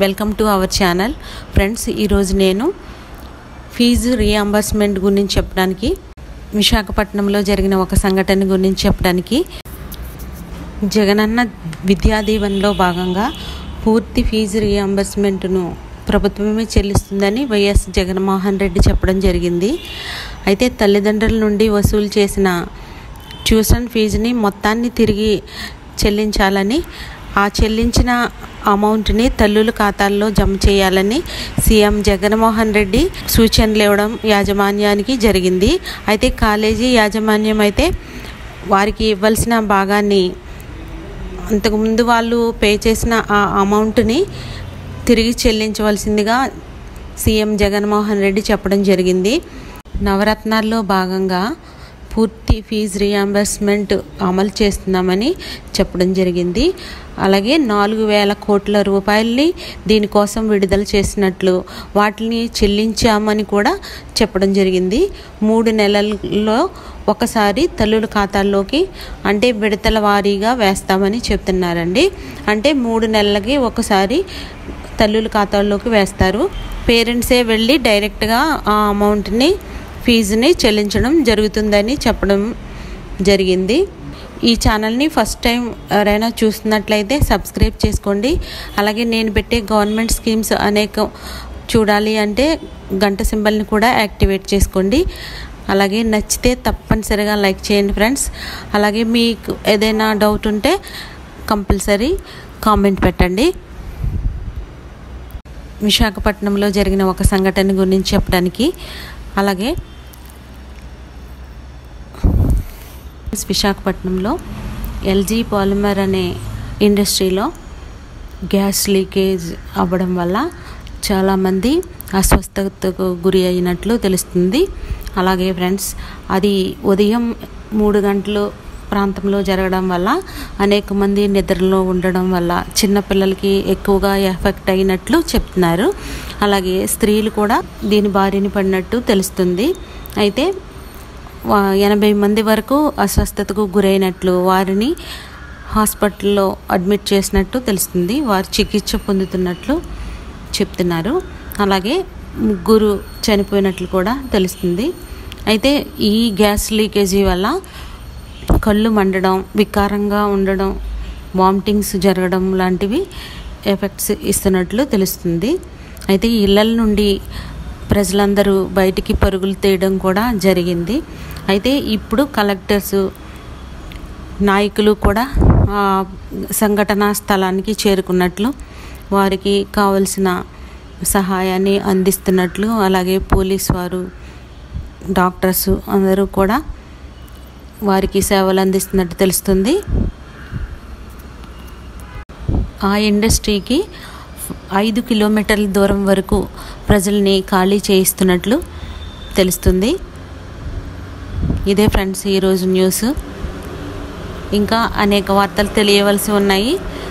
welcome to our channel friends ఈరోజు నేను fee reimbursement గురించి చెప్పడానికి విశాఖపట్నంలో జరిగిన ఒక సంఘటన గురించి చెప్పడానికి జగనన్న విద్యా దీవెనలో భాగంగా పూర్తి ఫీజు రీఎంబర్స్మెంట్ను ప్రభుత్వమే చెల్లిస్తుందని వైఎస్ జగన్మోహన్ రెడ్డి చెప్పడం జరిగింది అయితే తల్లిదండ్రుల నుండి వసూలు చేసిన ట్యూషన్ ఫీజుని మొత్తాన్ని తిరిగి చెల్లించాలని ఆ చెల్లించిన అమౌంట్ని తల్లుల ఖాతాల్లో జమ చేయాలని సీఎం జగన్మోహన్ రెడ్డి సూచనలు ఇవ్వడం యాజమాన్యానికి జరిగింది అయితే కాలేజీ యాజమాన్యం అయితే వారికి ఇవ్వాల్సిన భాగాన్ని అంతకుముందు వాళ్ళు పే చేసిన ఆ అమౌంట్ని తిరిగి చెల్లించవలసిందిగా సీఎం జగన్మోహన్ రెడ్డి చెప్పడం జరిగింది నవరత్నాల్లో భాగంగా పూర్తి ఫీజు రియంబర్స్మెంట్ అమలు చేస్తున్నామని చెప్పడం జరిగింది అలాగే నాలుగు వేల కోట్ల రూపాయలని దీనికోసం విడుదల చేసినట్లు వాటిని చెల్లించామని కూడా చెప్పడం జరిగింది మూడు నెలల్లో ఒకసారి తల్లుల ఖాతాల్లోకి అంటే విడతల వారీగా వేస్తామని చెప్తున్నారండి అంటే మూడు నెలలకి ఒకసారి తల్లుల ఖాతాల్లోకి వేస్తారు పేరెంట్సే వెళ్ళి డైరెక్ట్గా ఆ అమౌంట్ని ఫీజుని చెల్లించడం జరుగుతుందని చెప్పడం జరిగింది ఈ ఛానల్ని ఫస్ట్ టైం ఎవరైనా చూస్తున్నట్లయితే సబ్స్క్రైబ్ చేసుకోండి అలాగే నేను పెట్టే గవర్నమెంట్ స్కీమ్స్ అనేక చూడాలి అంటే గంట సింబల్ని కూడా యాక్టివేట్ చేసుకోండి అలాగే నచ్చితే తప్పనిసరిగా లైక్ చేయండి ఫ్రెండ్స్ అలాగే మీకు ఏదైనా డౌట్ ఉంటే కంపల్సరీ కామెంట్ పెట్టండి విశాఖపట్నంలో జరిగిన ఒక సంఘటన గురించి చెప్పడానికి అలాగే విశాఖపట్నంలో ఎల్జీ పాలిమర్ అనే ఇండస్ట్రీలో గ్యాస్ లీకేజ్ అవ్వడం వల్ల చాలామంది అస్వస్థతకు గురి అయినట్లు తెలుస్తుంది అలాగే ఫ్రెండ్స్ అది ఉదయం మూడు గంటలు ప్రాంతంలో జరగడం వల్ల అనేక మంది నిద్రలో ఉండడం వల్ల చిన్నపిల్లలకి ఎక్కువగా ఎఫెక్ట్ అయినట్లు చెప్తున్నారు అలాగే స్త్రీలు కూడా దీని బారిన పడినట్టు తెలుస్తుంది అయితే ఎనభై మంది వరకు అస్వస్థతకు గురైనట్లు వారిని హాస్పిటల్లో అడ్మిట్ చేసినట్టు తెలుస్తుంది వారు చికిత్స పొందుతున్నట్లు చెప్తున్నారు అలాగే ముగ్గురు చనిపోయినట్లు కూడా తెలుస్తుంది అయితే ఈ గ్యాస్ లీకేజీ వల్ల కళ్ళు మండడం వికారంగా ఉండడం వామిటింగ్స్ జరగడం లాంటివి ఎఫెక్ట్స్ ఇస్తున్నట్లు తెలుస్తుంది అయితే ఇళ్ళ నుండి ప్రజలందరూ బయటికి పరుగులు తీయడం కూడా జరిగింది అయితే ఇప్పుడు కలెక్టర్స్ నాయకులు కూడా సంఘటనా స్థలానికి చేరుకున్నట్లు వారికి కావలసిన సహాయాన్ని అందిస్తున్నట్లు అలాగే పోలీస్ వారు డాక్టర్స్ అందరూ కూడా వారికి సేవలు అందిస్తున్నట్టు తెలుస్తుంది ఆ ఇండస్ట్రీకి ఐదు కిలోమీటర్ల దూరం వరకు ప్రజల్ని ఖాళీ చేయిస్తున్నట్లు తెలుస్తుంది ఇదే ఫ్రెండ్స్ ఈరోజు న్యూస్ ఇంకా అనేక వార్తలు తెలియవలసి ఉన్నాయి